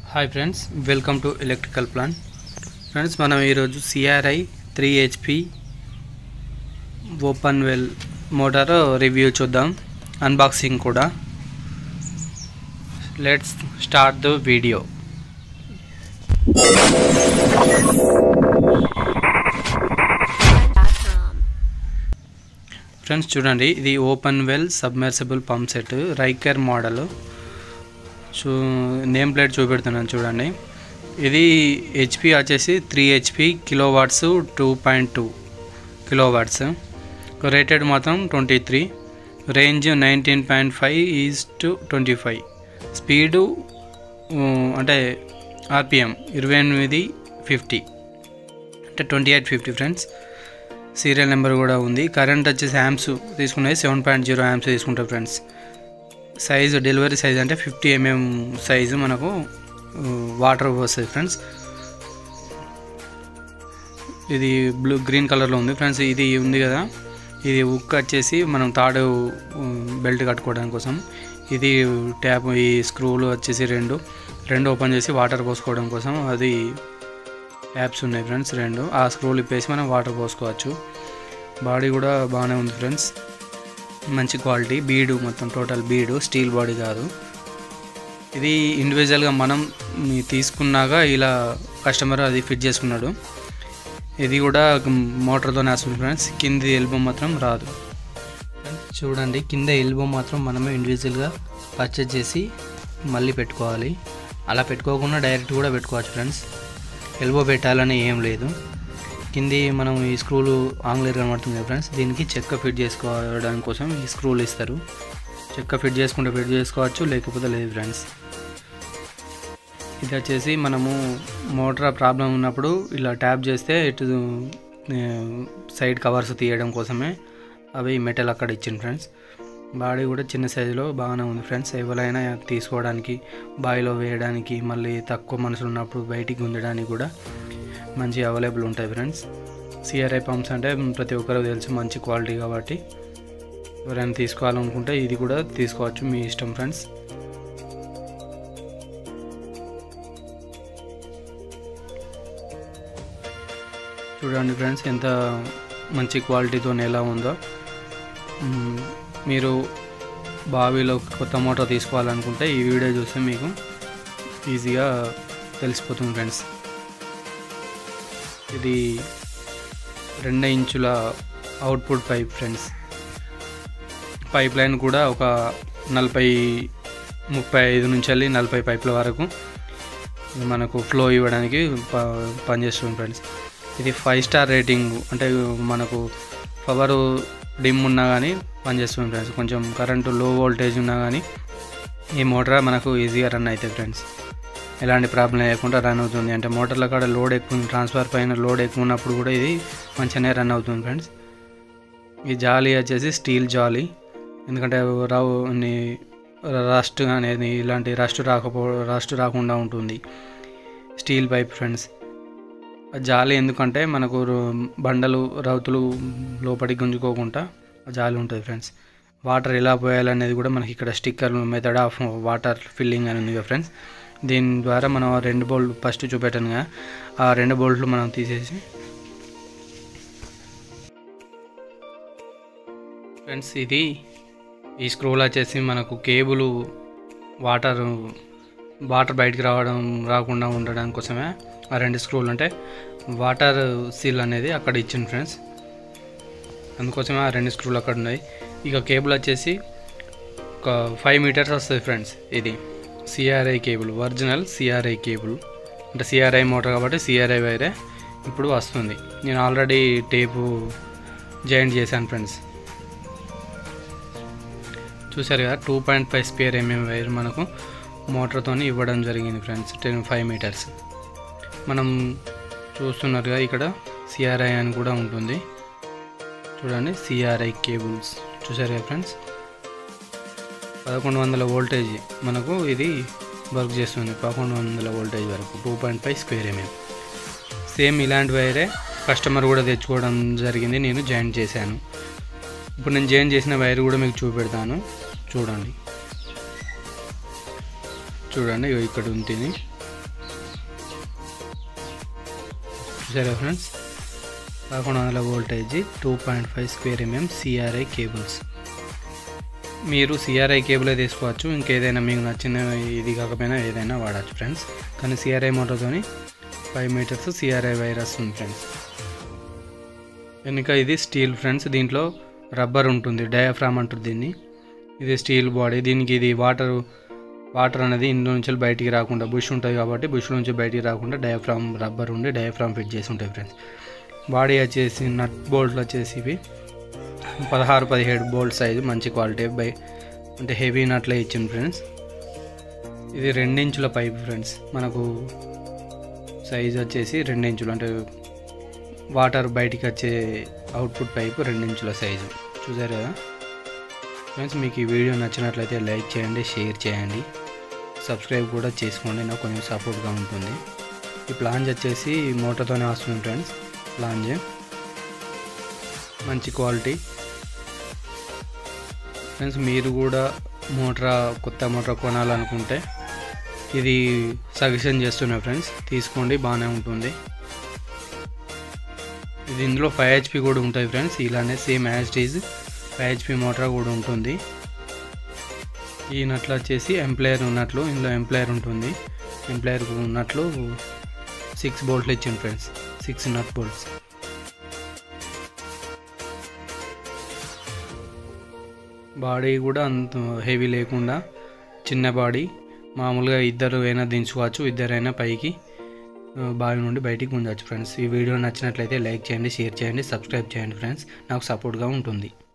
hi friends welcome to electrical plan friends మనం ఈరోజు CRI three HP open well motor review చూద్దాం unboxing కూడా let's start the video friends చూడండి ఇది open well submersible pump set రైకర్ model చూ name plate చూపెడుతున్నాను చూడండి ఇది హెచ్పి వచ్చేసి three HP kilowatts two point two kilowatts rated మాత్రం twenty three range nineteen point five is to twenty five speed అంటే ఆర్పిఎం ఇరవై ఎనిమిది ఫిఫ్టీ అంటే twenty eight fifty friends serial number కూడా ఉంది కరెంట్ వచ్చేసి amps తీసుకునేది seven point zero amps తీసుకుంటారు ఫ్రెండ్స్ సైజు డెలివరీ సైజ్ అంటే ఫిఫ్టీ ఎంఎం సైజు మనకు వాటర్ వస్తుంది ఫ్రెండ్స్ ఇది బ్లూ గ్రీన్ కలర్లో ఉంది ఫ్రెండ్స్ ఇది ఉంది కదా ఇది ఉక్ వచ్చేసి మనం తాడు బెల్ట్ కట్టుకోవడానికి కోసం ఇది ట్యాప్ ఈ స్క్రూలు వచ్చేసి రెండు రెండు ఓపెన్ చేసి వాటర్ పోసుకోవడం కోసం అది ట్యాప్స్ ఉన్నాయి ఫ్రెండ్స్ రెండు ఆ స్క్రూలు ఇప్పేసి మనం వాటర్ పోసుకోవచ్చు బాడీ కూడా బాగానే ఉంది ఫ్రెండ్స్ మంచి క్వాలిటీ బీడు మొత్తం టోటల్ బీడు స్టీల్ బాడీ కాదు ఇది ఇండివిజువల్గా మనం తీసుకున్నాక ఇలా కస్టమర్ అది ఫిట్ చేసుకున్నాడు ఇది కూడా మోటార్తోనే వస్తుంది ఫ్రెండ్స్ కింది ఎల్బో మాత్రం రాదు చూడండి కింద ఎల్బో మాత్రం మనమే ఇండివిజువల్గా పర్చేజ్ చేసి మళ్ళీ పెట్టుకోవాలి అలా పెట్టుకోకుండా డైరెక్ట్ కూడా పెట్టుకోవచ్చు ఫ్రెండ్స్ ఎల్బో పెట్టాలని ఏం లేదు కింది మనం ఈ స్క్రూలు ఆంగ్లేర్ కనబడుతుంది కదా ఫ్రెండ్స్ దీనికి చెక్క ఫిట్ చేసుకోవడానికి కోసం ఈ స్క్రూలు ఇస్తారు చెక్క ఫిట్ చేసుకుంటే ఫిట్ చేసుకోవచ్చు లేకపోతే లేదు ఫ్రెండ్స్ ఇది వచ్చేసి మనము మోటార్ ప్రాబ్లం ఉన్నప్పుడు ఇలా ట్యాప్ చేస్తే ఇటు సైడ్ కవర్స్ తీయడం కోసమే అవి మెటల్ అక్కడ ఇచ్చింది ఫ్రెండ్స్ బాడీ కూడా చిన్న సైజులో బాగానే ఉంది ఫ్రెండ్స్ ఎవరైనా తీసుకోవడానికి బావిలో వేయడానికి మళ్ళీ తక్కువ మనుషులు ఉన్నప్పుడు బయటికి గుంజడానికి కూడా మంచి అవైలబుల్ ఉంటాయి ఫ్రెండ్స్ సిఆర్ఐ పంప్స్ అంటే ప్రతి ఒక్కరికి తెలుసు మంచి క్వాలిటీ కాబట్టి ఎవరైనా తీసుకోవాలనుకుంటే ఇది కూడా తీసుకోవచ్చు మీ ఇష్టం ఫ్రెండ్స్ చూడండి ఫ్రెండ్స్ ఎంత మంచి క్వాలిటీతో ఎలా ఉందో మీరు బావిలో కొత్త మోటార్ తీసుకోవాలనుకుంటే ఈ వీడియో చూస్తే మీకు ఈజీగా తెలిసిపోతుంది ఫ్రెండ్స్ ఇది రెండు ఇంచుల output pipe friends pipe line కూడా ఒక నలభై ముప్పై ఐదు నుంచి వెళ్ళి నలభై పైపుల వరకు మనకు ఫ్లో ఇవ్వడానికి ప పనిచేస్తుంది ఫ్రెండ్స్ ఇది ఫైవ్ స్టార్ రేటింగ్ అంటే మనకు పవర్ డిమ్ ఉన్నా కానీ పనిచేస్తుంది ఫ్రెండ్స్ కొంచెం కరెంటు లో వోల్టేజ్ ఉన్నా కానీ ఈ మోటార్ మనకు ఈజీగా రన్ అవుతుంది ఫ్రెండ్స్ ఎలాంటి ప్రాబ్లం లేకుండా రన్ అవుతుంది అంటే మోటార్ల కాడ లోడ్ ఎక్కువ ట్రాన్స్ఫర్ పైన లోడ్ ఎక్కువ ఉన్నప్పుడు కూడా ఇది మంచిగానే రన్ అవుతుంది ఫ్రెండ్స్ ఈ జాలీ వచ్చేసి స్టీల్ జాలీ ఎందుకంటే రావు రస్ట్ అనేది ఇలాంటి రస్ట్ రాకపో రస్ట్ రాకుండా ఉంటుంది స్టీల్ పైప్ ఫ్రెండ్స్ జాలి ఎందుకంటే మనకు బండలు రౌతులు లోపలికి గుంజుకోకుండా జాలి ఉంటుంది ఫ్రెండ్స్ వాటర్ ఎలా పోయాలనేది కూడా మనకి ఇక్కడ sticker method of water filling అని ఉంది కదా ఫ్రెండ్స్ దీని ద్వారా మనం రెండు బోల్ట్ ఫస్ట్ చూపెట్టానుగా ఆ రెండు బోల్ట్లు మనం తీసేసి ఫ్రెండ్స్ ఇది ఈ స్క్రూలు వచ్చేసి మనకు కేబుల్ వాటర్ వాటర్ బయటికి రావడం రాకుండా ఉండడం కోసమే ఆ రెండు స్క్రూలు అంటే వాటర్ సీల్ అనేది అక్కడ ఇచ్చింది ఫ్రెండ్స్ అందుకోసమే ఆ రెండు స్క్రూలు అక్కడ ఉన్నాయి ఇక కేబుల్ వచ్చేసి ఒక ఫైవ్ మీటర్స్ వస్తుంది ఫ్రెండ్స్ ఇది CRI cable original CRI cable అంటే సిఆర్ఐ మోటార్ కాబట్టి సిఆర్ఐ వైరే ఇప్పుడు వస్తుంది నేను ఆల్రెడీ టేపు జాయింట్ చేశాను ఫ్రెండ్స్ చూసారు కదా two point five square MM wire మనకు మోటార్తో ఇవ్వడం జరిగింది ఫ్రెండ్స్ టెన్ ఫైవ్ మీటర్స్ మనం చూస్తున్నారుగా ఇక్కడ సిఆర్ఐ అని కూడా ఉంటుంది చూడండి సిఆర్ఐ కేబుల్స్ చూసారు కదా ఫ్రెండ్స్ పదకొండు వందల వోల్టేజ్ మనకు ఇది వర్క్ చేస్తుంది పదకొండు వందల వోల్టేజ్ వరకు two point five square MM same ఇలాంటి వైరే కస్టమర్ కూడా తెచ్చుకోవడం జరిగింది నేను జాయిన్ చేశాను ఇప్పుడు నేను జాయిన్ చేసిన వైర్ కూడా మీకు చూపెడతాను చూడండి చూడండి ఇగో ఇక్కడ ఉంటుంది చూసారా ఫ్రెండ్స్ పదకొండు వందల voltage two point five square MM CRI cables మీరు సిఆర్ఐ కేబులే తీసుకోవచ్చు ఇంకేదైనా మీకు నచ్చిన ఇది కాకపోయినా ఏదైనా వాడచ్చు ఫ్రెండ్స్ కానీ సిఆర్ఐ మోటార్తోని ఫైవ్ మీటర్స్ సిఆర్ఐ వైర్ వస్తుంది ఫ్రెండ్స్ వెనుక ఇది స్టీల్ ఫ్రెండ్స్ దీంట్లో రబ్బర్ ఉంటుంది డయాఫ్రామ్ అంటారు దీన్ని ఇది స్టీల్ బాడీ దీనికి ఇది వాటర్ వాటర్ అనేది ఇంట్లో నుంచి బయటికి రాకుండా బుష్ ఉంటుంది కాబట్టి బుష్ నుంచి బయటికి రాకుండా డయాఫ్రామ్ రబ్బర్ ఉండి డయాఫ్రామ్ ఫిట్ చేసి ఉంటాయి ఫ్రెండ్స్ బాడీ వచ్చేసి నట్ బోల్ట్లు వచ్చేసి ఇవి పదహారు పదిహేడు బోల్ట్ సైజు మంచి క్వాలిటీ బై అంటే హెవీ నట్లే ఇచ్చింది ఫ్రెండ్స్ ఇది రెండించుల పైప్ ఫ్రెండ్స్ మనకు సైజ్ వచ్చేసి రెండించులు అంటే వాటర్ బయటికి వచ్చే అవుట్పుట్ పైపు రెండించుల సైజు చూసారు కదా ఫ్రెండ్స్ మీకు ఈ వీడియో నచ్చినట్లయితే లైక్ చేయండి షేర్ చేయండి సబ్స్క్రైబ్ కూడా చేసుకోండి నాకు కొంచెం సపోర్ట్గా ఉంటుంది ఈ ప్లాంజ్ వచ్చేసి మోటార్తోనే వస్తుంది ఫ్రెండ్స్ ప్లాంజ్ మంచి క్వాలిటీ ఫ్రెండ్స్ మీరు కూడా మోటార్ కొత్త మోటార్ కొనాలనుకుంటే ఇది సజెషన్ చేస్తున్నా ఫ్రెండ్స్ తీసుకోండి బాగానే ఉంటుంది ఇది ఇందులో ఫైవ్ హెచ్పి కూడా ఉంటుంది ఫ్రెండ్స్ ఇలానే same as is five HP motor కూడా ఉంటుంది ఈ నట్లు వచ్చేసి ఎంప్లాయర్ ఉన్నట్లు ఇందులో ఎంప్లాయర్ ఉంటుంది ఎంప్లాయర్ ఉన్నట్లు సిక్స్ బోల్ట్లు ఇచ్చింది friends six nut bolts body కూడా అంత హెవీ లేకుండా చిన్న బాడీ మామూలుగా ఇద్దరు అయినా దించుకోవచ్చు ఇద్దరైనా పైకి బావి నుండి బయటికి ఉంచవచ్చు ఫ్రెండ్స్ ఈ వీడియో నచ్చినట్లయితే లైక్ చేయండి షేర్ చేయండి సబ్స్క్రైబ్ చేయండి ఫ్రెండ్స్ నాకు సపోర్ట్గా ఉంటుంది